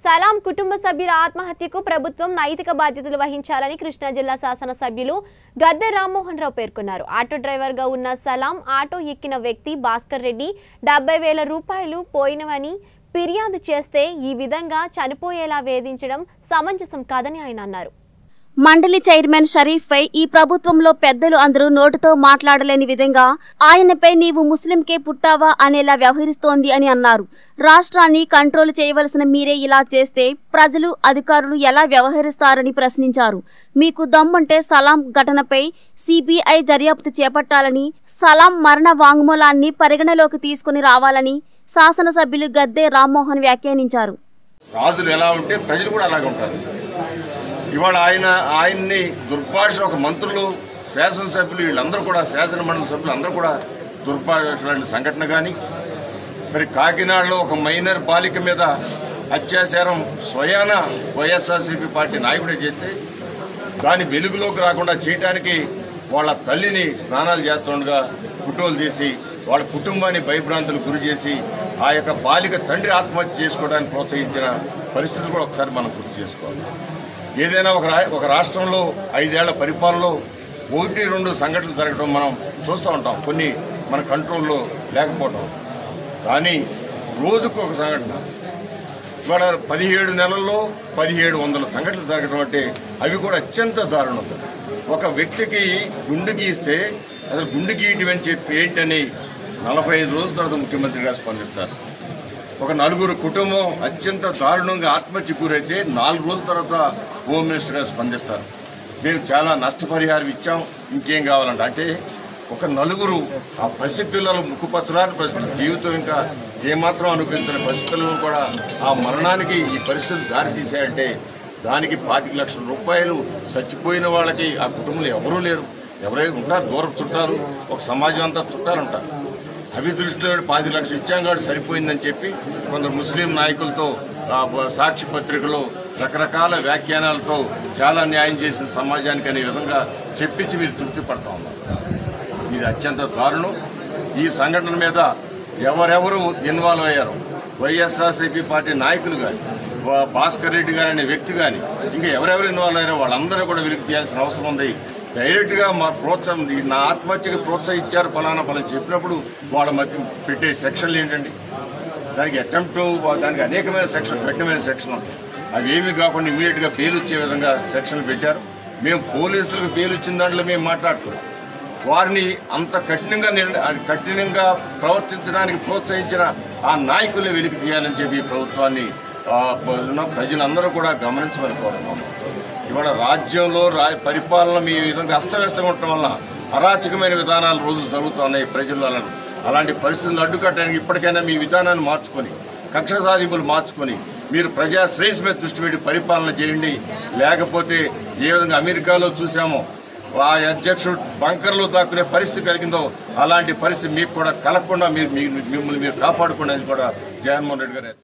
సలాం కుటుంబ సభ్యుల ఆత్మహత్యకు ప్రభుత్వం నైతిక బాధ్యతలు వహించాలని కృష్ణా జిల్లా శాసనసభ్యులు గద్దె రామ్మోహన్ రావు పేర్కొన్నారు ఆటో డ్రైవర్గా ఉన్న సలాం ఆటో ఎక్కిన వ్యక్తి భాస్కర్ రెడ్డి డెబ్బై వేల రూపాయలు పోయినవని ఫిర్యాదు చేస్తే ఈ విధంగా చనిపోయేలా వేధించడం సమంజసం కాదని ఆయన అన్నారు మండలి చైర్మన్ షరీఫ్ పై ఈ ప్రభుత్వంలో పెద్దలు అందరూ నోటుతో మాట్లాడలేని విధంగా ఆయనపై నీవు ముస్లింకే పుట్టావా అనేలా వ్యవహరిస్తోంది అని అన్నారు రాష్ట్రాన్ని కంట్రోల్ చేయవలసిన మీరే ఇలా చేస్తే ప్రజలు అధికారులు ఎలా వ్యవహరిస్తారని ప్రశ్నించారు మీకు దమ్ముంటే సలాం ఘటనపై సిబిఐ దర్యాప్తు చేపట్టాలని సలాం మరణ వాంగ్మూలాన్ని పరిగణలోకి తీసుకుని రావాలని శాసనసభ్యులు గద్దె రామ్మోహన్ వ్యాఖ్యానించారు రాజులు ఎలా ఉంటే ప్రజలు కూడా అలాగే ఉంటారు ఇవాళ ఆయన ఆయన్ని దుర్భాష ఒక మంత్రులు శాసనసభ్యులు వీళ్ళందరూ కూడా శాసన మండలి సభ్యులు అందరూ కూడా దుర్భాష లాంటి సంఘటన కానీ మరి కాకినాడలో ఒక మైనర్ బాలిక మీద అత్యాచారం స్వయాన వైఎస్ఆర్సీపీ పార్టీ నాయకుడే చేస్తే దాని వెలుగులోకి రాకుండా చేయడానికి వాళ్ళ తల్లిని స్నానాలు చేస్తుండగా ఫోటోలు తీసి వాళ్ళ కుటుంబాన్ని భయభ్రాంతులకు గురి చేసి ఆ యొక్క బాలిక తండ్రి ఆత్మహత్య చేసుకోవడానికి ప్రోత్సహించిన పరిస్థితులు కూడా ఒకసారి మనం గుర్తు చేసుకోవాలి ఏదైనా ఒక రా ఒక రాష్ట్రంలో ఐదేళ్ల పరిపాలనలో ఒకటి రెండు సంఘటనలు జరగడం మనం చూస్తూ ఉంటాం కొన్ని మన కంట్రోల్లో లేకపోవటం కానీ రోజుకు ఒక సంఘటన ఇవాళ పదిహేడు నెలల్లో పదిహేడు వందల సంఘటనలు జరగడం అంటే అవి కూడా అత్యంత దారుణం ఒక వ్యక్తికి గుండె గీస్తే అసలు గుండె గీయటం అని చెప్పి ఏంటని నలభై ఐదు రోజుల తర్వాత ముఖ్యమంత్రిగా స్పందిస్తారు ఒక నలుగురు కుటుంబం అత్యంత దారుణంగా ఆత్మహత్య గురైతే నాలుగు రోజుల తర్వాత హోమ్ మినిస్టర్గా స్పందిస్తారు మేము చాలా నష్టపరిహారం ఇచ్చాం ఇంకేం కావాలంటే అంటే ఒక నలుగురు ఆ పసిపిల్లలు ముక్కుపచ్చలాని పరిస్థితి జీవితం ఇంకా ఏమాత్రం అనిపించని పసిపిల్లలు కూడా ఆ మరణానికి ఈ పరిస్థితి దారితీసాయంటే దానికి పాతిక లక్షల రూపాయలు చచ్చిపోయిన వాళ్ళకి ఆ కుటుంబంలో ఎవరూ లేరు ఎవరైనా ఉంటారు దూరపు చుట్టాలు ఒక సమాజం అంతా చుట్టాలు ఉంటారు అవి దృష్టిలో పాతి లక్షలు ఇచ్చాం కాబట్టి సరిపోయిందని చెప్పి కొందరు ముస్లిం నాయకులతో ఆ, బ- సాక్షి పత్రికలో రకరకాల వ్యాఖ్యానాలతో చాలా న్యాయం చేసిన సమాజానికి అనే విధంగా చెప్పించి మీరు తృప్తి పడతా ఉన్నారు ఇది అత్యంత దారుణం ఈ సంఘటన మీద ఎవరెవరు ఇన్వాల్వ్ అయ్యారు వైఎస్ఆర్సీపీ పార్టీ నాయకులు కానీ భాస్కర్ రెడ్డి గారు అనే వ్యక్తి కానీ ఇంకా ఎవరెవరు ఇన్వాల్వ్ అయ్యారో వాళ్ళందరూ కూడా వెలికి తీయాల్సిన అవసరం ఉంది డైరెక్ట్గా మా ప్రోత్సాహం ఈ నా ఆత్మహత్యకి ప్రోత్సహించారు ఫలానా ఫలానా చెప్పినప్పుడు వాళ్ళ మధ్య పెట్టే సెక్షన్లు ఏంటండి దానికి అటెంప్ట్ దానికి అనేకమైన సెక్షన్ కఠినమైన సెక్షన్ ఉంటాయి అవి ఏమీ కాకుండా ఇమీడియట్గా బెయిల్ వచ్చే విధంగా సెక్షన్లు పెట్టారు మేము పోలీసులకు బెయిల్ ఇచ్చిన దాంట్లో మేము మాట్లాడుతున్నాం వారిని అంత కఠినంగా నిర్- కఠినంగా ప్రవర్తించడానికి ప్రోత్సహించిన ఆ నాయకుల్ని వెలికి తీయాలని చెప్పి ఈ ప్రభుత్వాన్ని ఆ, ఉన్న ప్రజలందరూ కూడా గమనించమని కోరుతున్నాం ఇవాళ రాజ్యంలో రా పరిపాలన మీ విధంగా అస్తవ్యస్తంగా ఉండటం వల్ల అరాచకమైన విధానాలు రోజు జరుగుతున్నాయి ప్రజలు అలా అలాంటి పరిస్థితులను అడ్డుకట్టడానికి ఇప్పటికైనా మీ విధానాన్ని మార్చుకొని కక్ష సాధింపులు మార్చుకొని మీరు ప్రజా శ్రేయస్ మీద దృష్టి పెట్టి పరిపాలన చేయండి లేకపోతే ఏ విధంగా అమెరికాలో చూసామో ఆ అధ్యక్షుడు బంకర్లో దాక్కునే పరిస్థితి కలిగిందో అలాంటి పరిస్థితి మీకు కూడా కలగకుండా మీరు మీ- మిమ్మల్ని మీరు కాపాడుకోండి అని కూడా జగన్మోహన్ రెడ్డి గారు